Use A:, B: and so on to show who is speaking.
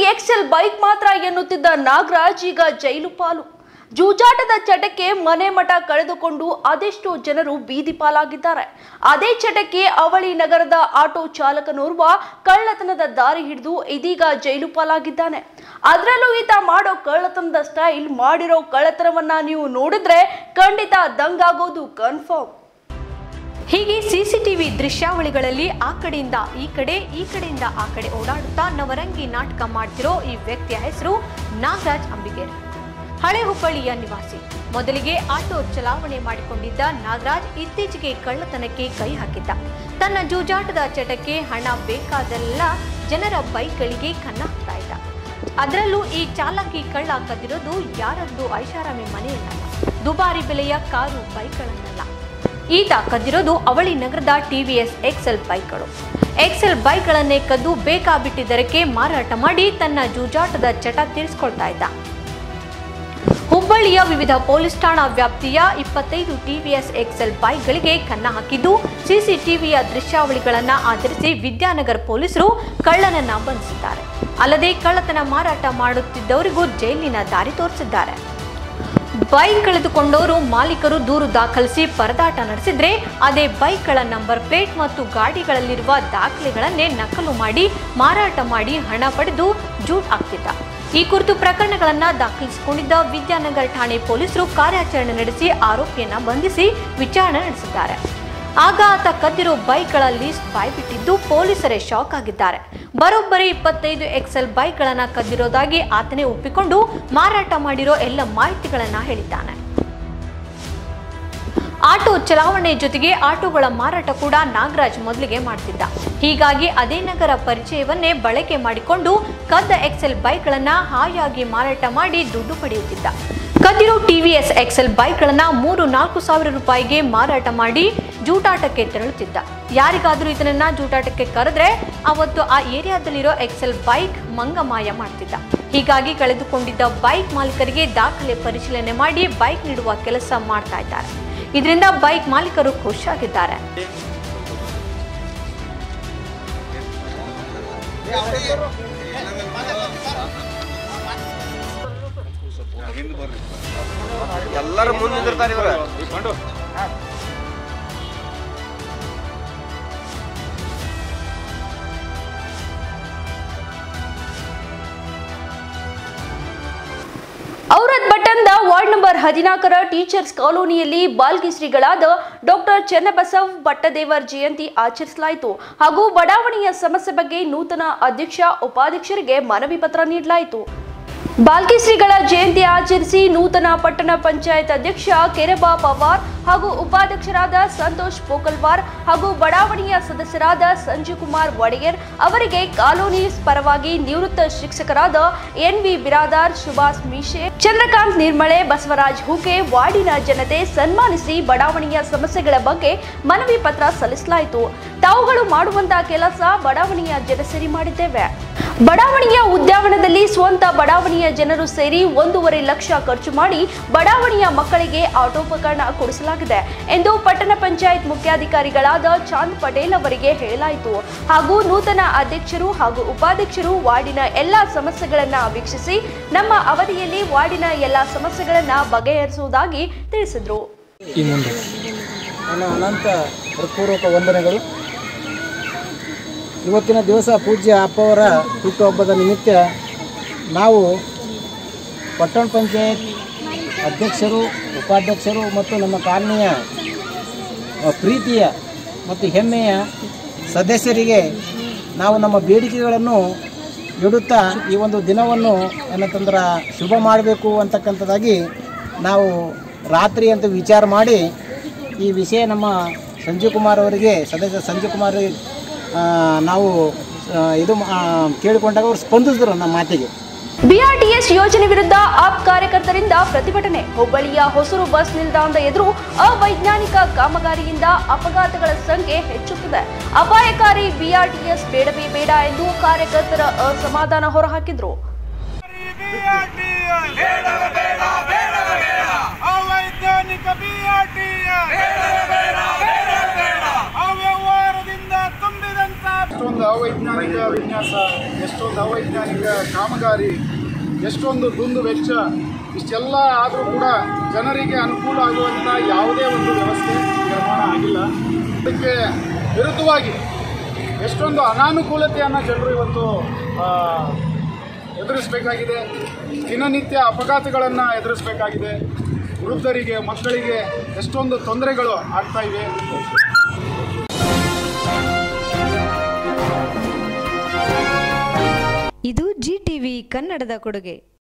A: Excel bike ಮಾತ್ರ ಎನ್ನುತ್ತಿದ್ದ ನಾಗರಾಜ್ ಈಗ ಜೈಲು ಪಾಲು ಜೂಜಾಟದ ಚಟಕ್ಕೆ ಮನೆ ಮಠ ಕಳೆದುಕೊಂಡು ಅದೆಷ್ಟೋ ಜನರು ಬೀದಿ ಪಾಲಾಗಿದ್ದಾರೆ ಅದೇ ಚಟಕ್ಕೆ ಅವಳಿ ನಗರದ ಆಟೋ ಚಾಲಕನೋರ್ವ ಕಳ್ಳತನದ ದಾರಿ ಹಿಡಿದು ಇದೀಗ ಜೈಲು ಪಾಲಾಗಿದ್ದಾನೆ ಅದರಲ್ಲೂ ಈತ ಮಾಡೋ ಕಳ್ಳತನದ ಸ್ಟೈಲ್ ಮಾಡಿರೋ ಕಳ್ಳತನವನ್ನ ನೀವು ನೋಡಿದ್ರೆ ಖಂಡಿತ ದಂಗಾಗೋದು ಕನ್ಫರ್ಮ್
B: ಹೀಗೆ ಸಿಸಿಟಿವಿ ದೃಶ್ಯಾವಳಿಗಳಲ್ಲಿ ಆ ಕಡೆಯಿಂದ ಈ ಕಡೆ ಈ ಕಡೆಯಿಂದ ಆ ಕಡೆ ಓಡಾಡುತ್ತಾ ನವರಂಗಿ ನಾಟಕ ಮಾಡ್ತಿರೋ ಈ ವ್ಯಕ್ತಿಯ ಹೆಸರು ನಾಗರಾಜ್ ಅಂಬಿಗೇರ್ ಹಳೆ ಹುಬ್ಬಳ್ಳಿಯ ನಿವಾಸಿ ಮೊದಲಿಗೆ ಆಟೋ ಚಲಾವಣೆ ಮಾಡಿಕೊಂಡಿದ್ದ ನಾಗರಾಜ್ ಇತ್ತೀಚೆಗೆ ಕಳ್ಳತನಕ್ಕೆ ಕೈ ಹಾಕಿದ್ದ ತನ್ನ ಜೂಜಾಟದ ಚಟಕ್ಕೆ ಹಣ ಬೇಕಾದೆಲ್ಲ ಜನರ ಬೈಕ್ಗಳಿಗೆ ಕನ್ನ ಹಾಕ್ತಾ ಇದ್ದ ಅದರಲ್ಲೂ ಈ ಚಾಲಕಿ ಕಳ್ಳ ಕದ್ದಿರೋದು ಯಾರದ್ದು ಐಷಾರಾಮಿ ಮನೆಯನ್ನಲ್ಲ ದುಬಾರಿ ಬೆಲೆಯ ಕಾರು ಬೈಕ್ಗಳನ್ನಲ್ಲ ಈತ ಕದ್ದಿರೋದು ಅವಳಿ ನಗರದ ಟಿವಿಎಸ್ ಎಕ್ಸೆಲ್ ಬೈಕ್ಗಳು ಎಕ್ಸೆಲ್ ಬೈಕ್ಗಳನ್ನೇ ಕದ್ದು ಬೇಕಾಬಿಟ್ಟಿದ್ದರಕ್ಕೆ ಮಾರಾಟ ಮಾಡಿ ತನ್ನ ಜೂಜಾಟದ ಚಟ ತೀರಿಸ್ಕೊಳ್ತಾ ಇದ್ದ ಹುಬ್ಬಳ್ಳಿಯ ವಿವಿಧ ಪೊಲೀಸ್ ಠಾಣಾ ವ್ಯಾಪ್ತಿಯ ಇಪ್ಪತ್ತೈದು ಟಿವಿಎಸ್ ಎಕ್ಸೆಲ್ ಬೈಕ್ಗಳಿಗೆ ಕನ್ನ ಹಾಕಿದ್ದು ಸಿಸಿಟಿವಿಯ ದೃಶ್ಯಾವಳಿಗಳನ್ನ ಆಧರಿಸಿ ವಿದ್ಯಾನಗರ ಪೊಲೀಸರು ಕಳ್ಳನನ್ನ ಬಂಧಿಸಿದ್ದಾರೆ ಅಲ್ಲದೆ ಕಳ್ಳತನ ಮಾರಾಟ ಮಾಡುತ್ತಿದ್ದವರಿಗೂ ಜೈಲಿನ ದಾರಿ ತೋರಿಸಿದ್ದಾರೆ ಬೈಕ್ ಕಳೆದುಕೊಂಡವರು ಮಾಲೀಕರು ದೂರು ದಾಖಲಿಸಿ ಪರದಾಟ ನಡೆಸಿದ್ರೆ ಅದೇ ಬೈಕ್ಗಳ ನಂಬರ್ ಪ್ಲೇಟ್ ಮತ್ತು ಗಾಡಿಗಳಲ್ಲಿರುವ ದಾಖಲೆಗಳನ್ನೇ ನಕಲು ಮಾಡಿ ಮಾರಾಟ ಮಾಡಿ ಹಣ ಪಡೆದು ಜೂಟ್ ಆಗ್ತಿದ್ದ ಈ ಕುರಿತು ಪ್ರಕರಣಗಳನ್ನ ದಾಖಲಿಸಿಕೊಂಡಿದ್ದ ವಿದ್ಯಾನಗರ ಠಾಣೆ ಪೊಲೀಸರು ಕಾರ್ಯಾಚರಣೆ ನಡೆಸಿ ಆರೋಪಿಯನ್ನ ಬಂಧಿಸಿ ವಿಚಾರಣೆ ನಡೆಸಿದ್ದಾರೆ ಆಗ ಆತ ಕದ್ದಿರೋ ಬೈಕ್ಗಳ ಲೀಸ್ಟ್ ಬಾಯ್ಬಿಟ್ಟಿದ್ದು ಪೊಲೀಸರೇ ಶಾಕ್ ಆಗಿದ್ದಾರೆ ಬರೋಬ್ಬರಿ ಇಪ್ಪತ್ತೈದು ಎಕ್ಸೆಲ್ ಬೈಕ್ಗಳನ್ನ ಕದ್ದಿರೋದಾಗಿ ಆತನೇ ಒಪ್ಪಿಕೊಂಡು ಮಾರಾಟ ಮಾಡಿರೋ ಎಲ್ಲ ಮಾಹಿತಿಗಳನ್ನ ಹೇಳಿದ್ದಾನೆ ಆಟೋ ಚಲಾವಣೆ ಜೊತೆಗೆ ಆಟೋಗಳ ಮಾರಾಟ ಕೂಡ ನಾಗರಾಜ್ ಮೊದಲಿಗೆ ಮಾಡ್ತಿದ್ದ ಹೀಗಾಗಿ ಅದೇ ನಗರ ಪರಿಚಯವನ್ನೇ ಬಳಕೆ ಮಾಡಿಕೊಂಡು ಕದ್ದ ಎಕ್ಸೆಲ್ ಬೈಕ್ಗಳನ್ನ ಹಾಯಾಗಿ ಮಾರಾಟ ಮಾಡಿ ದುಡ್ಡು ಪಡೆಯುತ್ತಿದ್ದ ಕದ್ದಿರೋ ಟಿವಿಎಸ್ ಎಕ್ಸೆಲ್ ಬೈಕ್ಗಳನ್ನ ಮೂರು ನಾಲ್ಕು ಸಾವಿರ ರೂಪಾಯಿಗೆ ಮಾರಾಟ ಮಾಡಿ ಜೂಟಾಟಕ್ಕೆ ತೆರಳುತ್ತಿದ್ದ ಯಾರಿಗಾದ್ರೂ ಇದನ್ನ ಜೂಟಾಟಕ್ಕೆ ಕರೆದ್ರೆ ಅವತ್ತು ಆ ಏರಿಯಾದಲ್ಲಿರೋ ಎಕ್ಸೆಲ್ ಬೈಕ್ ಮಂಗಮಾಯ ಮಾಡ್ತಿದ್ದ ಹೀಗಾಗಿ ಕಳೆದುಕೊಂಡಿದ್ದ ಬೈಕ್ ಮಾಲೀಕರಿಗೆ ದಾಖಲೆ ಪರಿಶೀಲನೆ ಮಾಡಿ ಬೈಕ್ ನೀಡುವ ಕೆಲಸ ಮಾಡ್ತಾ ಇದ್ದಾರೆ ಇದರಿಂದ ಬೈಕ್ ಮಾಲೀಕರು ಖುಷಿಯಾಗಿದ್ದಾರೆ
C: ಎಲ್ಲರೂ ಮುಂದೆ ನಿಂದಿರ್ತಾರೆ ಇವ್ರ
A: ಔರದ್ ಪಟ್ಟಣದ ವಾರ್ಡ್ ನಂಬರ್ ಹದಿನಾಲ್ಕರ ಟೀಚರ್ಸ್ ಕಾಲೋನಿಯಲ್ಲಿ ಬಾಲ್ಕಿಶ್ರೀಗಳಾದ ಡಾಕ್ಟರ್ ಚನ್ನಬಸವ್ ಭಟ್ಟದೇವರ್ ಜಯಂತಿ ಆಚರಿಸಲಾಯಿತು ಹಾಗೂ ಬಡಾವಣೆಯ ಸಮಸ್ಯೆ ಬಗ್ಗೆ ನೂತನ ಅಧ್ಯಕ್ಷ ಉಪಾಧ್ಯಕ್ಷರಿಗೆ ಮನವಿ ಪತ್ರ ನೀಡಲಾಯಿತು ಬಾಲ್ಕಿಶ್ರೀಗಳ ಜಯಂತಿ ಆಚರಿಸಿ ನೂತನ ಪಟ್ಟಣ ಪಂಚಾಯತ್ ಅಧ್ಯಕ್ಷ ಕೆರೆಬಾ ಪವಾರ್ ಹಾಗೂ ಉಪಾಧ್ಯಕ್ಷರಾದ ಸಂತೋಷ್ ಪೋಕಲ್ವಾರ್ ಹಾಗೂ ಬಡಾವಣೆಯ ಸದಸ್ಯರಾದ ಸಂಜೀವ್ ಕುಮಾರ್ ಒಡೆಯರ್ ಅವರಿಗೆ ಕಾಲೋನಿ ಪರವಾಗಿ ನಿವೃತ್ತ ಶಿಕ್ಷಕರಾದ ಎನ್ ವಿ ಬಿರಾದಾರ್ ಸುಭಾಷ್ ಮೀಶೆ ಚಂದ್ರಕಾಂತ್ ನಿರ್ಮಳೆ ಬಸವರಾಜ್ ಹೂಕೆ ವಾರ್ಡಿನ ಜನತೆ ಸನ್ಮಾನಿಸಿ ಬಡಾವಣೆಯ ಸಮಸ್ಯೆಗಳ ಬಗ್ಗೆ ಮನವಿ ಪತ್ರ ಸಲ್ಲಿಸಲಾಯಿತು ತಾವುಗಳು ಮಾಡುವಂತಹ ಕೆಲಸ ಬಡಾವಣೆಯ ಜನಸೇರಿ ಮಾಡಿದ್ದೇವೆ ಬಡಾವಣೆಯ ಉದ್ಯಾನವನದಲ್ಲಿ ಸ್ವಂತ ಬಡಾವಣೆಯ ಜನರು ಸೇರಿ ಒಂದೂವರೆ ಲಕ್ಷ ಖರ್ಚು ಮಾಡಿ ಬಡಾವಣೆಯ ಮಕ್ಕಳಿಗೆ ಆಟೋಪಕರಣ ಕೊಡಿಸಲಾಗಿದೆ ಎಂದು ಪಟ್ಟಣ ಪಂಚಾಯತ್ ಮುಖ್ಯಾಧಿಕಾರಿಗಳಾದ ಚಾಂದ್ ಪಟೇಲ್ ಅವರಿಗೆ ಹೇಳಲಾಯಿತು ಹಾಗೂ ನೂತನ ಅಧ್ಯಕ್ಷರು ಹಾಗೂ ಉಪಾಧ್ಯಕ್ಷರು ವಾರ್ಡಿನ ಎಲ್ಲಾ ಸಮಸ್ಯೆಗಳನ್ನ ವೀಕ್ಷಿಸಿ ನಮ್ಮ ಅವಧಿಯಲ್ಲಿ ವಾರ್ಡಿನ ಎಲ್ಲಾ ಸಮಸ್ಯೆಗಳನ್ನ ಬಗೆಹರಿಸುವುದಾಗಿ ತಿಳಿಸಿದ್ರು
D: ಈ ಮುಂದೆ ನನ್ನ ಅನಂತ ಹೃತ್ಪೂರ್ವಕ ವಂದನೆಗಳು ಇವತ್ತಿನ ದಿವಸ ಪೂಜ್ಯ ಅಪ್ಪವರ ಹುಟ್ಟುಹಬ್ಬದ ನಿಮಿತ್ತ ನಾವು ಪಟ್ಟಣ ಪಂಚಾಯತ್ ಅಧ್ಯಕ್ಷರು ಉಪಾಧ್ಯಕ್ಷರು ಮತ್ತು ನಮ್ಮ ಕಾಲನಿಯ ಅ, ಪ್ರೀತಿಯ ಮತ್ತು ಹೆಮ್ಮೆಯ ಸದಸ್ಯರಿಗೆ ನಾವು ನಮ್ಮ ಬೇಡಿಕೆಗಳನ್ನು ಇಡುತ್ತಾ ಈ ಒಂದು ದಿನವನ್ನು ಏನಂತಂದ್ರೆ ಶುಭ ಮಾಡಬೇಕು ಅಂತಕ್ಕಂಥದ್ದಾಗಿ ನಾವು ರಾತ್ರಿ ಅಂತ ವಿಚಾರ ಮಾಡಿ ಈ ವಿಷಯ ನಮ್ಮ ಸಂಜೀವ್ ಕುಮಾರ್ ಅವರಿಗೆ ಸದಸ್ಯ ಸಂಜೀವ್ ಕುಮಾರ್ ಆ, ನಾವು ಆ, ಇದು ಆ, ಕೇಳಿಕೊಂಡಾಗ ಅವರು ಸ್ಪಂದಿಸಿದ್ರು ನಮ್ಮ ಮಾತಿಗೆ
A: ಬಿಆರ್ಟಿಎಸ್ ಯೋಜನೆ ವಿರುದ್ಧ ಆಪ್ ಕಾರ್ಯಕರ್ತರಿಂದ ಪ್ರತಿಭಟನೆ ಹುಬ್ಬಳ್ಳಿಯ ಹೊಸೂರು ಬಸ್ ನಿಲ್ದಾಣದ ಎದುರು ಅವೈಜ್ಞಾನಿಕ ಕಾಮಗಾರಿಯಿಂದ ಅಪಘಾತಗಳ ಸಂಖ್ಯೆ ಹೆಚ್ಚುತ್ತಿದೆ ಅಪಾಯಕಾರಿ ಬಿಆರ್ಟಿಎಸ್ ಬೇಡವೇ ಬೇಡ ಎಂದು ಕಾರ್ಯಕರ್ತರ ಅಸಮಾಧಾನ ಹೊರಹಾಕಿದ್ರು
E: ಅವೈಜ್ಞಾನಿಕ ಬಿಆರ್ಟಿಎಸ್ ಅವ್ಯವಹಾರದಿಂದ ತುಂಬಿದಂತ
F: ಅಷ್ಟೊಂದು
E: ಅವೈಜ್ಞಾನಿಕ ವಿನ್ಯಾಸ ಎಷ್ಟೊಂದು ಅವೈಜ್ಞಾನಿಕ ಕಾಮಗಾರಿ ಎಷ್ಟೊಂದು ದುಂದು ವೆಚ್ಚ ಇಷ್ಟೆಲ್ಲ ಆದರೂ ಕೂಡ ಜನರಿಗೆ ಅನುಕೂಲ ಆಗುವಂಥ ಯಾವುದೇ ಒಂದು ವ್ಯವಸ್ಥೆ ನಿರ್ಮಾಣ ಆಗಿಲ್ಲ ಅದಕ್ಕೆ ವಿರುದ್ಧವಾಗಿ ಎಷ್ಟೊಂದು ಅನಾನುಕೂಲತೆಯನ್ನು ಜನರು ಇವತ್ತು ಆ, ಎದುರಿಸಬೇಕಾಗಿದೆ ದಿನನಿತ್ಯ ಅಪಘಾತಗಳನ್ನು ಎದುರಿಸಬೇಕಾಗಿದೆ ವೃದ್ಧರಿಗೆ ಮಕ್ಕಳಿಗೆ ಎಷ್ಟೊಂದು ತೊಂದರೆಗಳು ಆಗ್ತಾ ಇವೆ
F: ಇದು ಜಿ ಟಿವಿ ಕನ್ನಡದ ಕೊಡುಗೆ